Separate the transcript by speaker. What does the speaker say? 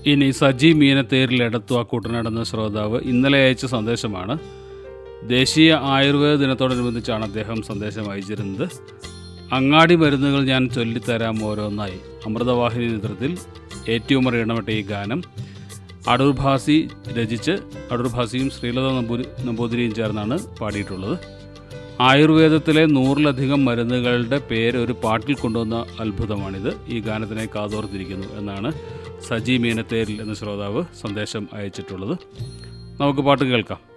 Speaker 1: ഇനി സജി മീനത്തേരിൽ എടത്വ കുട്ടനാട് എന്ന ശ്രോതാവ് ഇന്നലെ അയച്ച സന്ദേശമാണ് ദേശീയ ആയുർവേദ ദിനത്തോടനുബന്ധിച്ചാണ് അദ്ദേഹം സന്ദേശം അയച്ചിരുന്നത് അങ്ങാടി മരുന്നുകൾ ഞാൻ ചൊല്ലിത്തരാം ഓരോന്നായി അമൃതവാഹിനി നേതൃത്വത്തിൽ ഏറ്റുമർ ഇടപെട്ട ഈ ഗാനം അടൂർ ഭാസി രചിച്ച് അടൂർ ഭാസിയും ശ്രീലത നമ്പൂരി നമ്പൂതിരിയും ചേർന്നാണ് പാടിയിട്ടുള്ളത് ആയുർവേദത്തിലെ നൂറിലധികം മരുന്നുകളുടെ പേര് ഒരു പാട്ടിൽ കൊണ്ടുവന്ന അത്ഭുതമാണിത് ഈ ഗാനത്തിനെ കാതോർത്തിരിക്കുന്നു എന്നാണ് സജി മീനത്തേരിൽ എന്ന ശ്രോതാവ് സന്ദേശം അയച്ചിട്ടുള്ളത് നമുക്ക് പാട്ട് കേൾക്കാം